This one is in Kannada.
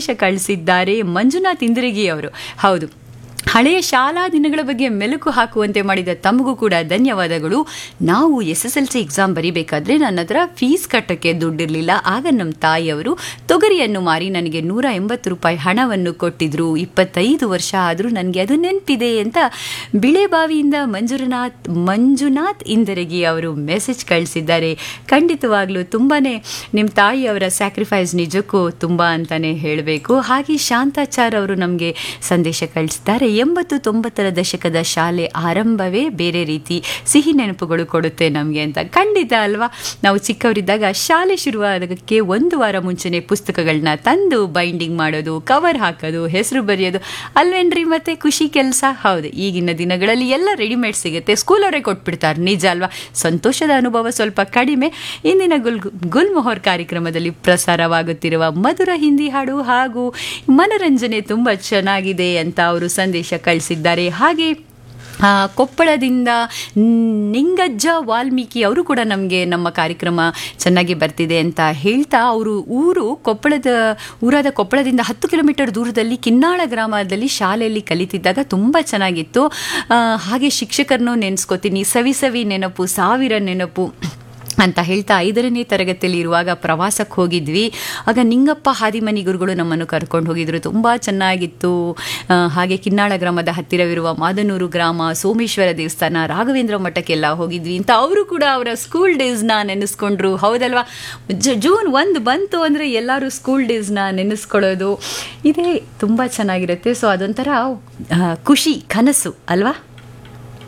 ಸಂದೇಶ ಕಳಿಸಿದ್ದಾರೆ ಮಂಜುನಾಥ್ ಇಂದ್ರಗಿ ಅವರು ಹೌದು ಹಳೆಯ ಶಾಲಾ ದಿನಗಳ ಬಗ್ಗೆ ಮೆಲುಕು ಹಾಕುವಂತೆ ಮಾಡಿದ ತಮಗೂ ಕೂಡ ಧನ್ಯವಾದಗಳು ನಾವು S S L C exam ಬರಿಬೇಕಾದ್ರೆ ನನ್ನ ಹತ್ರ ಫೀಸ್ ಕಟ್ಟೋಕ್ಕೆ ದುಡ್ಡಿರಲಿಲ್ಲ ಆಗ ನಮ್ಮ ತಾಯಿಯವರು ತೊಗರಿಯನ್ನು ಮಾರಿ ನನಗೆ ನೂರ ಎಂಬತ್ತು ರೂಪಾಯಿ ಹಣವನ್ನು ಕೊಟ್ಟಿದ್ರು ಇಪ್ಪತ್ತೈದು ವರ್ಷ ಆದರೂ ನನಗೆ ಅದು ನೆನಪಿದೆ ಅಂತ ಬಿಳೆಬಾವಿಯಿಂದ ಮಂಜುನಾಥ್ ಮಂಜುನಾಥ್ ಇಂದರಗಿ ಅವರು ಮೆಸೇಜ್ ಕಳಿಸಿದ್ದಾರೆ ಖಂಡಿತವಾಗ್ಲೂ ತುಂಬಾ ನಿಮ್ಮ ತಾಯಿಯವರ ಸ್ಯಾಕ್ರಿಫೈಸ್ ನಿಜಕ್ಕೂ ತುಂಬ ಅಂತಲೇ ಹೇಳಬೇಕು ಹಾಗೆ ಶಾಂತಾಚಾರ್ ಅವರು ನಮಗೆ ಸಂದೇಶ ಕಳಿಸಿದ್ದಾರೆ ಎಂಬತ್ತು ತೊಂಬತ್ತರ ದಶಕದ ಶಾಲೆ ಆರಂಭವೇ ಬೇರೆ ರೀತಿ ಸಿಹಿ ನೆನಪುಗಳು ಕೊಡುತ್ತೆ ನಮಗೆ ಅಂತ ಖಂಡಿತ ಅಲ್ವಾ ನಾವು ಚಿಕ್ಕವರಿದ್ದಾಗ ಶಾಲೆ ಶುರುವಾದಕ್ಕೆ ಒಂದು ವಾರ ಮುಂಚೆನೆ ಪುಸ್ತಕಗಳನ್ನ ತಂದು ಬೈಂಡಿಂಗ್ ಮಾಡೋದು ಕವರ್ ಹಾಕೋದು ಹೆಸರು ಬರೆಯೋದು ಅಲ್ವೇನ್ರಿ ಮತ್ತೆ ಖುಷಿ ಕೆಲಸ ಹೌದು ಈಗಿನ ದಿನಗಳಲ್ಲಿ ಎಲ್ಲ ರೆಡಿಮೇಡ್ ಸಿಗುತ್ತೆ ಸ್ಕೂಲವರೇ ಕೊಟ್ಬಿಡ್ತಾರೆ ನಿಜ ಅಲ್ವಾ ಸಂತೋಷದ ಅನುಭವ ಸ್ವಲ್ಪ ಕಡಿಮೆ ಇಂದಿನ ಗುಲ್ ಗುಲ್ಮೊಹರ್ ಕಾರ್ಯಕ್ರಮದಲ್ಲಿ ಪ್ರಸಾರವಾಗುತ್ತಿರುವ ಮಧುರ ಹಿಂದಿ ಹಾಡು ಹಾಗೂ ಮನರಂಜನೆ ತುಂಬ ಚೆನ್ನಾಗಿದೆ ಅಂತ ಅವರು ಸಂದೇಶ ಕಳಿಸಿದ್ದಾರೆ ಹಾಗೆ ಆ, ಕೊಪ್ಪಳದಿಂದ ನಿಂಗಜ್ಜ ವಾಲ್ಮೀಕಿ ಅವರು ಕೂಡ ನಮಗೆ ನಮ್ಮ ಕಾರ್ಯಕ್ರಮ ಚೆನ್ನಾಗಿ ಬರ್ತಿದೆ ಅಂತ ಹೇಳ್ತಾ ಅವರು ಊರು ಕೊಪ್ಪಳದ ಊರಾದ ಕೊಪ್ಪಳದಿಂದ ಹತ್ತು ಕಿಲೋಮೀಟರ್ ದೂರದಲ್ಲಿ ಕಿನ್ನಾಳ ಗ್ರಾಮದಲ್ಲಿ ಶಾಲೆಯಲ್ಲಿ ಕಲಿತಿದ್ದಾಗ ತುಂಬ ಚೆನ್ನಾಗಿತ್ತು ಆ, ಹಾಗೆ ಶಿಕ್ಷಕರನ್ನು ನೆನೆಸ್ಕೋತೀನಿ ಸವಿ ಸವಿ ನೆನಪು ಸಾವಿರ ನೆನಪು ಅಂತ ಹೇಳ್ತಾ ಐದರನೇ ತರಗತಿಯಲ್ಲಿ ಇರುವಾಗ ಪ್ರವಾಸಕ್ಕೆ ಹೋಗಿದ್ವಿ ಆಗ ನಿಂಗಪ್ಪ ಹಾದಿಮನಿ ಗುರುಗಳು ನಮ್ಮನ್ನು ಕರ್ಕೊಂಡು ಹೋಗಿದ್ರು ತುಂಬ ಚೆನ್ನಾಗಿತ್ತು ಆ, ಹಾಗೆ ಕಿನ್ನಾಳ ಗ್ರಾಮದ ಹತ್ತಿರವಿರುವ ಮಾದನೂರು ಗ್ರಾಮ ಸೋಮೇಶ್ವರ ದೇವಸ್ಥಾನ ರಾಘವೇಂದ್ರ ಮಠಕ್ಕೆಲ್ಲ ಹೋಗಿದ್ವಿ ಅಂತ ಅವರು ಕೂಡ ಅವರ ಸ್ಕೂಲ್ ಡೇಸ್ನ ನೆನೆಸ್ಕೊಂಡ್ರು ಹೌದಲ್ವಾ ಜ- ಜೂನ್ ಒಂದು ಬಂತು ಅಂದರೆ ಎಲ್ಲರೂ ಸ್ಕೂಲ್ ಡೇಸ್ನ ನೆನೆಸ್ಕೊಳ್ಳೋದು ಇದೇ ತುಂಬ ಚೆನ್ನಾಗಿರುತ್ತೆ ಸೊ ಅದೊಂಥರ ಆ, ಖುಷಿ ಕನಸು ಅಲ್ವಾ